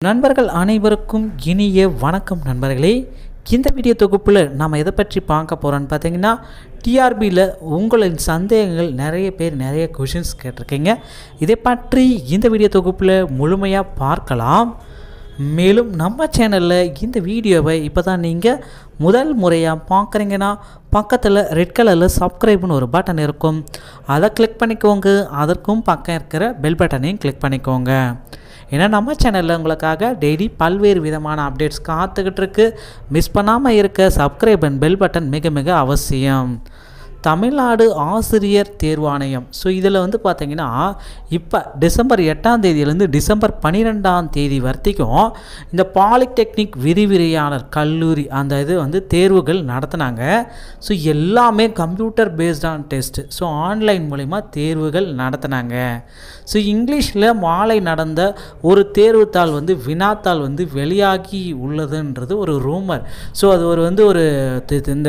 நண்பர்கள் அனைவருக்கும் இனிய வணக்கம் நண்பர்களே இந்த வீடியோ தொகுப்பில் நாம் எதை பற்றி பார்க்க போகிறோன்னு பார்த்தீங்கன்னா டிஆர்பியில் உங்களின் சந்தேகங்கள் நிறைய பேர் நிறைய கொஷின்ஸ் கேட்டிருக்கீங்க இதை பற்றி இந்த வீடியோ தொகுப்பில் முழுமையாக பார்க்கலாம் மேலும் நம்ம சேனலில் இந்த வீடியோவை இப்போ தான் நீங்கள் முதல் முறையாக பார்க்குறீங்கன்னா பக்கத்தில் ரெட் கலரில் சப்ஸ்கிரைப்னு ஒரு பட்டன் இருக்கும் அதை கிளிக் பண்ணிக்கோங்க அதற்கும் பக்கம் இருக்கிற பெல் பட்டனையும் கிளிக் பண்ணிக்கோங்க ஏன்னா நம்ம சேனலில் உங்களுக்காக டெய்லி பல்வேறு விதமான அப்டேட்ஸ் காத்துக்கிட்டு இருக்கு மிஸ் பண்ணாமல் இருக்க சப்ஸ்கிரைப் அண்ட் பெல் பட்டன் மிக மிக அவசியம் தமிழ்நாடு ஆசிரியர் தேர்வாணையம் ஸோ இதில் வந்து பார்த்தீங்கன்னா இப்போ டிசம்பர் எட்டாம் தேதியிலேருந்து டிசம்பர் பன்னிரெண்டாம் தேதி வரைக்கும் இந்த பாலிடெக்னிக் விரிவிரியாளர் கல்லூரி அந்த இது வந்து தேர்வுகள் நடத்தினாங்க ஸோ எல்லாமே கம்ப்யூட்டர் பேஸ்டான டெஸ்ட்டு ஸோ ஆன்லைன் மூலிமா தேர்வுகள் நடத்தினாங்க ஸோ இங்கிலீஷில் மாலை நடந்த ஒரு தேர்வுத்தாள் வந்து வினாத்தாள் வந்து வெளியாகி உள்ளதுன்றது ஒரு ரூமர் ஸோ அது ஒரு வந்து ஒரு தி- இந்த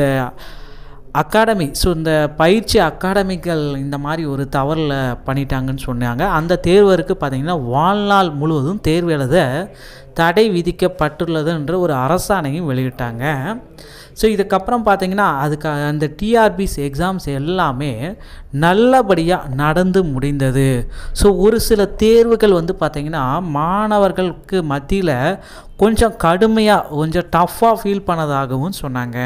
அகாடமி ஸோ இந்த பயிற்சி அகாடமிகள் இந்த மாதிரி ஒரு தவறில் பண்ணிட்டாங்கன்னு சொன்னாங்க அந்த தேர்வருக்கு பார்த்தீங்கன்னா வாழ்நாள் முழுவதும் தேர்வு எழுத தடை விதிக்கப்பட்டுள்ளதுன்ற ஒரு அரசாணையும் வெளியிட்டாங்க ஸோ இதுக்கப்புறம் பார்த்தீங்கன்னா அதுக்கு அந்த டிஆர்பிஸ் எக்ஸாம்ஸ் எல்லாமே நல்லபடியாக நடந்து முடிந்தது ஸோ ஒரு சில தேர்வுகள் வந்து பார்த்திங்கன்னா மாணவர்களுக்கு மத்தியில் கொஞ்சம் கடுமையாக கொஞ்சம் டஃப்பாக ஃபீல் பண்ணதாகவும் சொன்னாங்க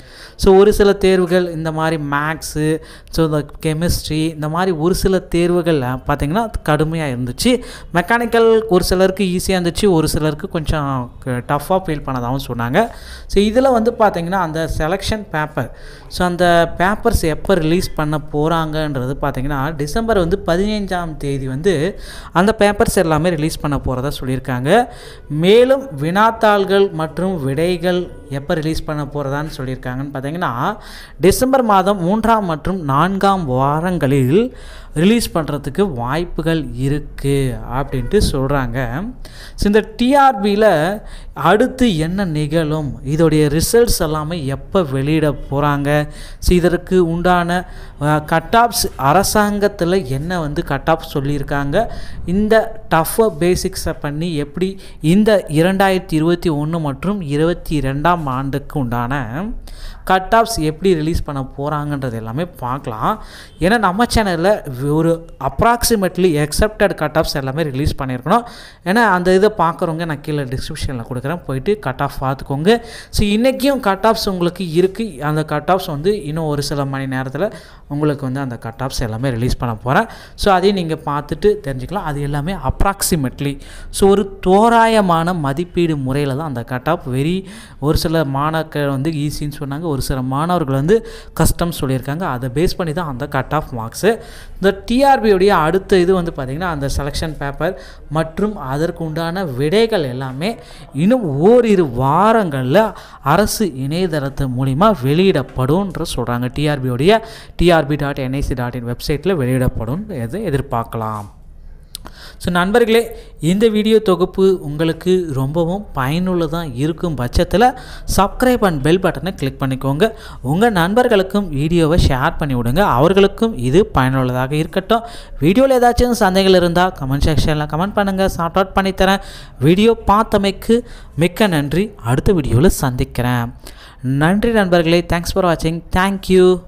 ஸோ ஒரு சில தேர்வுகள் இந்த மாதிரி மேக்ஸு ஸோ இந்த கெமிஸ்ட்ரி இந்த மாதிரி ஒரு சில தேர்வுகள் பார்த்திங்கன்னா கடுமையாக இருந்துச்சு மெக்கானிக்கல் ஒரு சிலருக்கு ஈஸியாக இருந்துச்சு ஒரு சிலருக்கு கொஞ்சம் டஃப்பாக ஃபீல் பண்ணதாகவும் சொன்னாங்க ஸோ இதில் வந்து பார்த்திங்கன்னா அந்த செலெக்ஷன் பேப்பர் ஸோ அந்த பேப்பர்ஸ் எப்போ ரிலீஸ் பண்ண போகிறாங்கன்றது பார்த்திங்கன்னா டிசம்பர் வந்து பதினைஞ்சாம் தேதி வந்து அந்த பேப்பர்ஸ் எல்லாமே ரிலீஸ் பண்ண போகிறதா சொல்லியிருக்காங்க மேலும் வினாத்தாள்கள் மற்றும் விடைகள் எப்போ ரிலீஸ் பண்ண போகிறதான்னு சொல்லியிருக்காங்கன்னு பார்த்தீங்கன்னா டிசம்பர் மாதம் மூன்றாம் மற்றும் நான்காம் வாரங்களில் ரிலீஸ் பண்ணுறதுக்கு வாய்ப்புகள் இருக்குது அப்படின்ட்டு சொல்கிறாங்க ஸோ இந்த டிஆர்பியில் அடுத்து என்ன நிகழும் இதோடைய ரிசல்ட்ஸ் எல்லாமே எப்போ வெளியிட போகிறாங்க ஸோ இதற்கு உண்டான கட் ஆஃப்ஸ் அரசாங்கத்தில் என்ன வந்து கட் ஆஃப் சொல்லியிருக்காங்க இந்த டஃப் பேசிக்ஸை பண்ணி எப்படி இந்த இரண்டாயிரத்தி இருபத்தி ஒன்று மற்றும் இருபத்தி ரெண்டாம் ஆண்டுக்கு உண்டான கட் ஆஃப்ஸ் எப்படி ரிலீஸ் பண்ண போகிறாங்கன்றது எல்லாமே பார்க்கலாம் ஏன்னா நம்ம சேனலில் ஒரு அப்ராக்சிமேட்லி எக்ஸப்டட் கட் ஆஃப்ஸ் எல்லாமே ரிலீஸ் பண்ணியிருக்கணும் ஏன்னா அந்த இதை பார்க்குறவங்க நான் கீழே டிஸ்கிரிப்ஷனில் கொடுக்குறேன் போயிட்டு கட் ஆஃப் பார்த்துக்கோங்க ஸோ இன்றைக்கும் கட் ஆஃப்ஸ் உங்களுக்கு இருக்குது அந்த கட் ஆஃப்ஸ் வந்து இன்னும் ஒரு சில மணி நேரத்தில் உங்களுக்கு வந்து அந்த கட் ஆஃப்ஸ் எல்லாமே ரிலீஸ் பண்ண போகிறேன் ஸோ அதையும் நீங்கள் பார்த்துட்டு தெரிஞ்சுக்கலாம் அது எல்லாமே அப்ராக்சிமேட்லி ஸோ ஒரு தோராயமான மதிப்பீடு முறையில் தான் அந்த கட் ஆஃப் வெரி ஒரு சில மாணாக்கர் வந்து ஈஸின்னு சொன்னாங்க ஒரு சில மாணவர்கள் வந்து கஷ்டம் சொல்லியிருக்காங்க அதை பேஸ் பண்ணி தான் அந்த கட் ஆஃப் மார்க்ஸு இந்த டிஆர்பியோடைய அடுத்த இது வந்து பார்த்திங்கன்னா அந்த செலெக்ஷன் பேப்பர் மற்றும் அதற்கு உண்டான விடைகள் எல்லாமே இன்னும் ஓரிரு வாரங்களில் அரசு இணையதளத்து மூலிமா வெளியிடப்படும்ன்ற சொல்கிறாங்க டிஆர்பியோடைய TRB dot NIC dot in வெப்சைட்டில் வெளியிடப்படும் எது எதிர்பார்க்கலாம் ஸோ நண்பர்களே இந்த வீடியோ தொகுப்பு உங்களுக்கு ரொம்பவும் பயனுள்ளதாக இருக்கும் பட்சத்தில் சப்ஸ்கிரைப் அண்ட் பெல் பட்டனை கிளிக் பண்ணிக்கோங்க உங்கள் நண்பர்களுக்கும் வீடியோவை ஷேர் பண்ணி விடுங்க அவர்களுக்கும் இது பயனுள்ளதாக இருக்கட்டும் வீடியோவில் ஏதாச்சும் சந்தேகங்கள் இருந்தால் கமெண்ட் செக்ஷனில் கமெண்ட் பண்ணுங்கள் சார்ட் அவுட் பண்ணித்தரேன் வீடியோ பார்த்தமைக்கு மிக்க நன்றி அடுத்த வீடியோவில் சந்திக்கிறேன் நன்றி நண்பர்களே தேங்க்ஸ் ஃபார் வாட்சிங் தேங்க்யூ